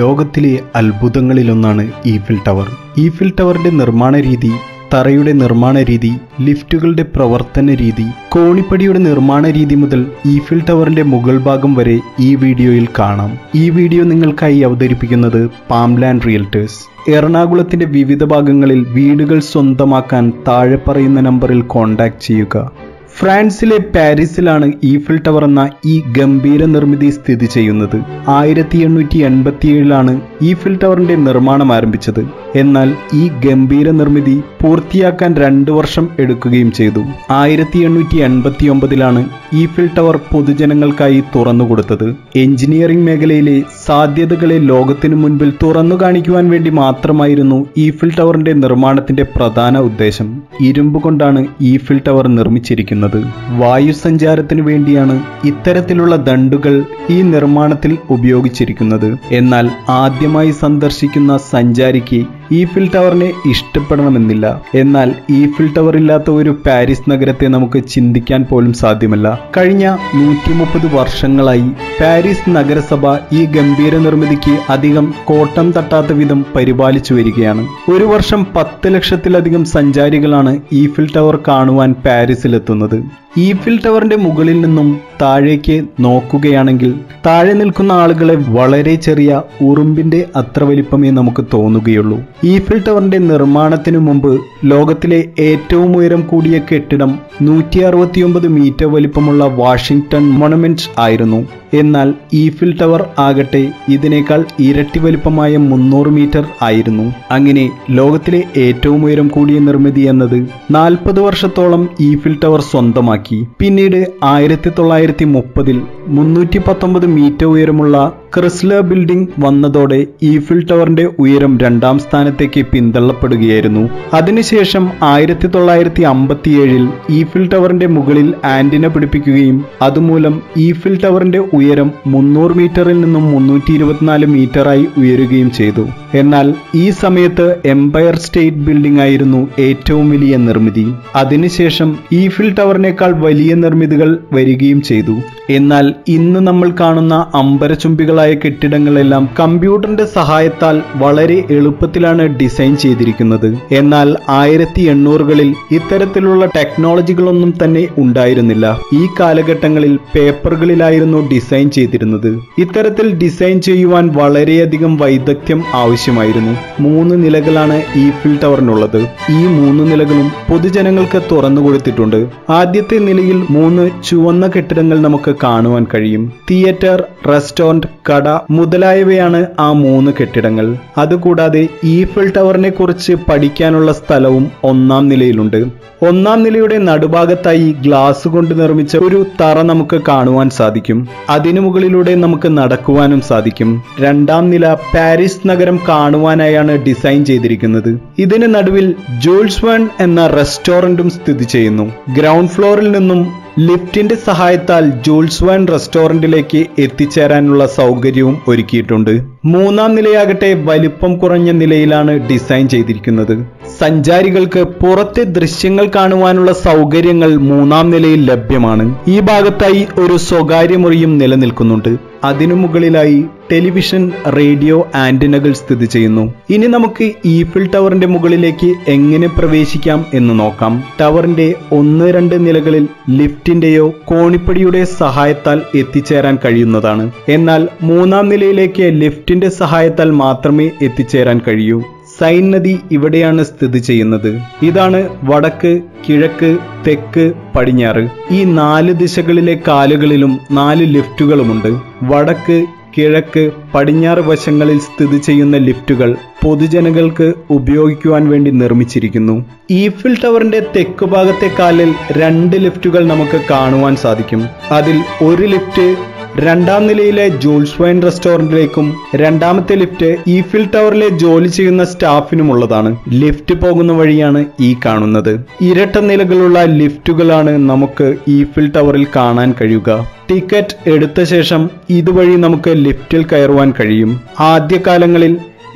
ലോകത്തിലെ അത്ഭുതങ്ങളിലൊന്നാണ് ഈഫിൽ ടവർ ഈഫിൽ ടവറിന്റെ നിർമ്മാണ രീതി തറയുടെ നിർമ്മാണ രീതി ലിഫ്റ്റുകളുടെ പ്രവർത്തന രീതി കോണിപ്പടിയുടെ നിർമ്മാണ രീതി മുതൽ ഈഫിൽ ടവറിന്റെ മുകൾ ഭാഗം വരെ ഈ വീഡിയോയിൽ കാണാം ഈ വീഡിയോ നിങ്ങൾക്കായി അവതരിപ്പിക്കുന്നത് പാംലാൻഡ് റിയൽറ്റേഴ്സ് എറണാകുളത്തിന്റെ വിവിധ ഭാഗങ്ങളിൽ വീടുകൾ സ്വന്തമാക്കാൻ താഴെ പറയുന്ന നമ്പറിൽ കോൺടാക്ട് ചെയ്യുക ഫ്രാൻസിലെ പാരീസിലാണ് ഈഫിൽ ടവർ എന്ന ഈ ഗംഭീര നിർമ്മിതി സ്ഥിതി ചെയ്യുന്നത് ആയിരത്തി എണ്ണൂറ്റി എൺപത്തിയേഴിലാണ് ഈഫിൽ ടവറിന്റെ നിർമ്മാണം ആരംഭിച്ചത് എന്നാൽ ഈ ഗംഭീര നിർമ്മിതി പൂർത്തിയാക്കാൻ രണ്ടു വർഷം എടുക്കുകയും ചെയ്തു ആയിരത്തി എണ്ണൂറ്റി എൺപത്തി ഒമ്പതിലാണ് ഈഫിൽ ടവർ പൊതുജനങ്ങൾക്കായി തുറന്നുകൊടുത്തത് എഞ്ചിനീയറിംഗ് മേഖലയിലെ സാധ്യതകളെ ലോകത്തിനു മുൻപിൽ തുറന്നു കാണിക്കുവാൻ വേണ്ടി മാത്രമായിരുന്നു ഈഫിൽ ടവറിന്റെ നിർമ്മാണത്തിന്റെ പ്രധാന ഉദ്ദേശം ഇരുമ്പ് കൊണ്ടാണ് ഈഫിൽ ടവർ നിർമ്മിച്ചിരിക്കുന്നത് വായുസഞ്ചാരത്തിനു വേണ്ടിയാണ് ഇത്തരത്തിലുള്ള ദണ്ടുകൾ ഈ നിർമ്മാണത്തിൽ ഉപയോഗിച്ചിരിക്കുന്നത് എന്നാൽ ആദ്യമായി സന്ദർശിക്കുന്ന സഞ്ചാരിക്ക് ഈഫിൽ ടവറിനെ ഇഷ്ടപ്പെടണമെന്നില്ല എന്നാൽ ഈഫിൽ ടവർ ഇല്ലാത്ത ഒരു പാരീസ് നഗരത്തെ നമുക്ക് ചിന്തിക്കാൻ പോലും സാധ്യമല്ല കഴിഞ്ഞ നൂറ്റി മുപ്പത് വർഷങ്ങളായി പാരീസ് നഗരസഭ ഈ ഗംഭീര നിർമ്മിതിക്ക് അധികം കോട്ടം തട്ടാത്ത വിധം പരിപാലിച്ചു വരികയാണ് ഒരു വർഷം പത്ത് ലക്ഷത്തിലധികം സഞ്ചാരികളാണ് ഈഫിൽ ടവർ കാണുവാൻ പാരീസിലെത്തുന്നത് ഈഫിൽ ടവറിന്റെ മുകളിൽ നിന്നും താഴേക്ക് നോക്കുകയാണെങ്കിൽ താഴെ നിൽക്കുന്ന ആളുകളെ വളരെ ചെറിയ ഉറുമ്പിന്റെ അത്ര വലിപ്പമേ നമുക്ക് തോന്നുകയുള്ളൂ ഈഫിൽ ടവറിന്റെ നിർമ്മാണത്തിനു മുമ്പ് ലോകത്തിലെ ഏറ്റവും ഉയരം കൂടിയ കെട്ടിടം നൂറ്റി അറുപത്തിയൊമ്പത് മീറ്റർ വലിപ്പമുള്ള വാഷിംഗ്ടൺ മൊണമെന്റ് ആയിരുന്നു എന്നാൽ ഈഫിൽ ടവർ ആകട്ടെ ഇതിനേക്കാൾ ഇരട്ടി വലിപ്പമായ മുന്നൂറ് മീറ്റർ ആയിരുന്നു അങ്ങനെ ലോകത്തിലെ ഏറ്റവും ഉയരം കൂടിയ നിർമ്മിതി എന്നത് നാൽപ്പത് വർഷത്തോളം ഈഫിൽ ടവർ സ്വന്തമാക്കി പിന്നീട് ആയിരത്തി തൊള്ളായിരത്തി മുപ്പതിൽ മുന്നൂറ്റി പത്തൊമ്പത് മീറ്റർ ഉയരമുള്ള ക്രിസ്ലർ ബിൽഡിംഗ് വന്നതോടെ ഈഫിൽ ടവറിന്റെ ഉയരം രണ്ടാം സ്ഥാനത്തേക്ക് പിന്തള്ളപ്പെടുകയായിരുന്നു അതിനുശേഷം ആയിരത്തി തൊള്ളായിരത്തി അമ്പത്തിയേഴിൽ ഈഫിൽ ടവറിന്റെ മുകളിൽ ആന്റിന പിടിപ്പിക്കുകയും അതുമൂലം ഈഫിൽ ടവറിന്റെ ഉയരം മുന്നൂറ് മീറ്ററിൽ നിന്നും മുന്നൂറ്റി ഇരുപത്തിനാല് മീറ്ററായി ഉയരുകയും ചെയ്തു എന്നാൽ ഈ സമയത്ത് എംപയർ സ്റ്റേറ്റ് ബിൽഡിംഗ് ആയിരുന്നു ഏറ്റവും വലിയ നിർമ്മിതി അതിനുശേഷം ഈഫിൽ ടവറിനേക്കാൾ വലിയ നിർമ്മിതികൾ വരികയും ചെയ്തു എന്നാൽ ഇന്ന് നമ്മൾ കാണുന്ന അമ്പരചുംബികളായ കെട്ടിടങ്ങളെല്ലാം കമ്പ്യൂട്ടറിന്റെ സഹായത്താൽ വളരെ എളുപ്പത്തിലാണ് ഡിസൈൻ ചെയ്തിരിക്കുന്നത് എന്നാൽ ആയിരത്തി എണ്ണൂറുകളിൽ ഇത്തരത്തിലുള്ള ടെക്നോളജികളൊന്നും തന്നെ ഉണ്ടായിരുന്നില്ല ഈ കാലഘട്ടങ്ങളിൽ പേപ്പറുകളിലായിരുന്നു ഡിസൈൻ ചെയ്തിരുന്നത് ഇത്തരത്തിൽ ഡിസൈൻ ചെയ്യുവാൻ വളരെയധികം വൈദഗ്ധ്യം ആവശ്യമായിരുന്നു മൂന്ന് നിലകളാണ് ഈഫിൽ ടവറിനുള്ളത് ഈ മൂന്ന് നിലകളും പൊതുജനങ്ങൾക്ക് തുറന്നു കൊടുത്തിട്ടുണ്ട് ആദ്യത്തെ നിലയിൽ മൂന്ന് ചുവന്ന കെട്ടിടങ്ങൾ നമുക്ക് കാണുവാൻ കഴിയും തിയേറ്റർ റെസ്റ്റോറന്റ് കട മുതലായവയാണ് ആ മൂന്ന് കെട്ടിടങ്ങൾ അതുകൂടാതെ ഈഫിൽ ടവറിനെ കുറിച്ച് പഠിക്കാനുള്ള സ്ഥലവും ഒന്നാം നിലയിലുണ്ട് ഒന്നാം നിലയുടെ നടുഭാഗത്തായി ഗ്ലാസ് കൊണ്ട് നിർമ്മിച്ച ഒരു തറ നമുക്ക് കാണുവാൻ സാധിക്കും അതിനു മുകളിലൂടെ നമുക്ക് നടക്കുവാനും സാധിക്കും രണ്ടാം നില പാരീസ് നഗരം കാണുവാനായാണ് ഡിസൈൻ ചെയ്തിരിക്കുന്നത് ഇതിന് നടുവിൽ ജൂൾസ് വൺ എന്ന റെസ്റ്റോറന്റും സ്ഥിതി ചെയ്യുന്നു ഗ്രൗണ്ട് ഫ്ലോറിൽ നിന്നും ലിഫ്റ്റിന്റെ സഹായത്താൽ ജൂൾസ് വൺ റെസ്റ്റോറന്റിലേക്ക് എത്തിച്ചേരാനുള്ള സൗകര്യവും ഒരുക്കിയിട്ടുണ്ട് മൂന്നാം നിലയാകട്ടെ വലിപ്പം കുറഞ്ഞ നിലയിലാണ് ഡിസൈൻ ചെയ്തിരിക്കുന്നത് സഞ്ചാരികൾക്ക് പുറത്തെ ദൃശ്യങ്ങൾ കാണുവാനുള്ള സൗകര്യങ്ങൾ മൂന്നാം നിലയിൽ ലഭ്യമാണ് ഈ ഭാഗത്തായി ഒരു സ്വകാര്യ മുറിയും നിലനിൽക്കുന്നുണ്ട് അതിനു മുകളിലായി ടെലിവിഷൻ റേഡിയോ ആന്റിനകൾ സ്ഥിതി ചെയ്യുന്നു ഇനി നമുക്ക് ഈഫിൽ ടവറിന്റെ മുകളിലേക്ക് എങ്ങനെ പ്രവേശിക്കാം എന്ന് നോക്കാം ടവറിന്റെ ഒന്ന് രണ്ട് നിലകളിൽ ലിഫ്റ്റിന്റെയോ കോണിപ്പടിയുടെ സഹായത്താൽ എത്തിച്ചേരാൻ കഴിയുന്നതാണ് എന്നാൽ മൂന്നാം നിലയിലേക്ക് ലിഫ്റ്റിന്റെ സഹായത്താൽ മാത്രമേ എത്തിച്ചേരാൻ കഴിയൂ സൈൻ നദി ഇവിടെയാണ് സ്ഥിതി ചെയ്യുന്നത് ഇതാണ് വടക്ക് കിഴക്ക് തെക്ക് പടിഞ്ഞാറ് ഈ നാല് ദിശകളിലെ കാലുകളിലും നാല് ലിഫ്റ്റുകളുമുണ്ട് വടക്ക് കിഴക്ക് പടിഞ്ഞാറ് വശങ്ങളിൽ സ്ഥിതി ചെയ്യുന്ന ലിഫ്റ്റുകൾ പൊതുജനങ്ങൾക്ക് ഉപയോഗിക്കുവാൻ വേണ്ടി നിർമ്മിച്ചിരിക്കുന്നു ഈഫിൽ ടവറിന്റെ തെക്ക് ഭാഗത്തെ കാലിൽ രണ്ട് ലിഫ്റ്റുകൾ നമുക്ക് കാണുവാൻ സാധിക്കും അതിൽ ഒരു ലിഫ്റ്റ് രണ്ടാം നിലയിലെ ജൂൾസ് വൈൻ റെസ്റ്റോറന്റിലേക്കും രണ്ടാമത്തെ ലിഫ്റ്റ് ഈഫിൽ ടവറിലെ ജോലി ചെയ്യുന്ന സ്റ്റാഫിനുമുള്ളതാണ് ലിഫ്റ്റ് പോകുന്ന വഴിയാണ് ഈ കാണുന്നത് ഇരട്ട നിലകളുള്ള ലിഫ്റ്റുകളാണ് നമുക്ക് ഈഫിൽ ടവറിൽ കാണാൻ കഴിയുക ടിക്കറ്റ് എടുത്ത ശേഷം ഇതുവഴി നമുക്ക് ലിഫ്റ്റിൽ കയറുവാൻ കഴിയും ആദ്യകാലങ്ങളിൽ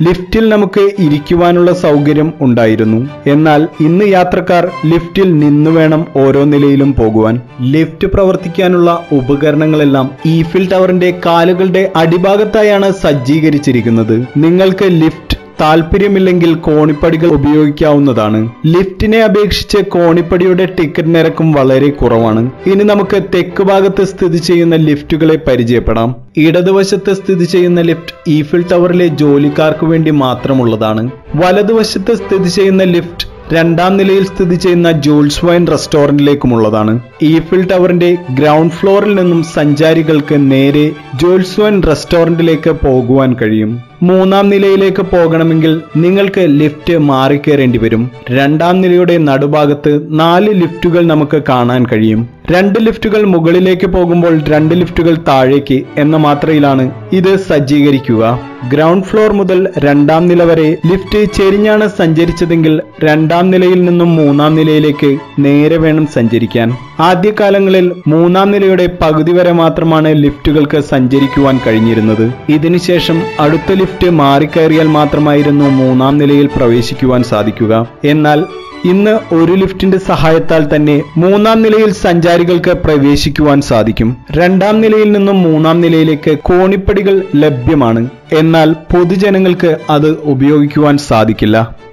ലിഫ്റ്റിൽ നമുക്ക് ഇരിക്കുവാനുള്ള സൗകര്യം ഉണ്ടായിരുന്നു എന്നാൽ ഇന്ന് യാത്രക്കാർ ലിഫ്റ്റിൽ നിന്നു വേണം ഓരോ നിലയിലും പോകുവാൻ ലിഫ്റ്റ് പ്രവർത്തിക്കാനുള്ള ഉപകരണങ്ങളെല്ലാം ഈഫിൽ ടവറിന്റെ കാലുകളുടെ അടിഭാഗത്തായാണ് സജ്ജീകരിച്ചിരിക്കുന്നത് നിങ്ങൾക്ക് ലിഫ്റ്റ് താല്പര്യമില്ലെങ്കിൽ കോണിപ്പടികൾ ഉപയോഗിക്കാവുന്നതാണ് ലിഫ്റ്റിനെ അപേക്ഷിച്ച് കോണിപ്പടിയുടെ ടിക്കറ്റ് നിരക്കും വളരെ കുറവാണ് ഇനി നമുക്ക് തെക്ക് ഭാഗത്ത് സ്ഥിതി ചെയ്യുന്ന ലിഫ്റ്റുകളെ പരിചയപ്പെടാം ഇടതുവശത്ത് സ്ഥിതി ചെയ്യുന്ന ലിഫ്റ്റ് ഈഫിൽ ടവറിലെ ജോലിക്കാർക്ക് വേണ്ടി മാത്രമുള്ളതാണ് വലതുവശത്ത് സ്ഥിതി ചെയ്യുന്ന ലിഫ്റ്റ് രണ്ടാം നിലയിൽ സ്ഥിതി ചെയ്യുന്ന ജൂൾസ് വൈൻ റെസ്റ്റോറന്റിലേക്കുമുള്ളതാണ് ഈഫിൽ ടവറിന്റെ ഗ്രൗണ്ട് ഫ്ലോറിൽ നിന്നും സഞ്ചാരികൾക്ക് നേരെ ജൂൾസ് വൈൻ റെസ്റ്റോറന്റിലേക്ക് പോകുവാൻ കഴിയും മൂന്നാം നിലയിലേക്ക് പോകണമെങ്കിൽ നിങ്ങൾക്ക് ലിഫ്റ്റ് മാറിക്കേറേണ്ടി വരും രണ്ടാം നിലയുടെ നടുഭാഗത്ത് നാല് ലിഫ്റ്റുകൾ നമുക്ക് കാണാൻ കഴിയും രണ്ട് ലിഫ്റ്റുകൾ മുകളിലേക്ക് പോകുമ്പോൾ രണ്ട് ലിഫ്റ്റുകൾ താഴേക്ക് എന്ന മാത്രയിലാണ് ഇത് സജ്ജീകരിക്കുക ഗ്രൗണ്ട് ഫ്ലോർ മുതൽ രണ്ടാം നില വരെ ലിഫ്റ്റ് ചെരിഞ്ഞാണ് സഞ്ചരിച്ചതെങ്കിൽ രണ്ടാം നിലയിൽ നിന്നും മൂന്നാം നിലയിലേക്ക് നേരെ വേണം സഞ്ചരിക്കാൻ ആദ്യകാലങ്ങളിൽ മൂന്നാം നിലയുടെ പകുതി വരെ മാത്രമാണ് ലിഫ്റ്റുകൾക്ക് സഞ്ചരിക്കുവാൻ കഴിഞ്ഞിരുന്നത് ഇതിനുശേഷം അടുത്ത ലിഫ്റ്റ് മാറിക്കയറിയാൽ മാത്രമായിരുന്നു മൂന്നാം നിലയിൽ പ്രവേശിക്കുവാൻ സാധിക്കുക എന്നാൽ ഇന്ന് ഒരു ലിഫ്റ്റിന്റെ സഹായത്താൽ തന്നെ മൂന്നാം നിലയിൽ സഞ്ചാരികൾക്ക് പ്രവേശിക്കുവാൻ സാധിക്കും രണ്ടാം നിലയിൽ നിന്നും മൂന്നാം നിലയിലേക്ക് കോണിപ്പടികൾ ലഭ്യമാണ് എന്നാൽ പൊതുജനങ്ങൾക്ക് അത് ഉപയോഗിക്കുവാൻ സാധിക്കില്ല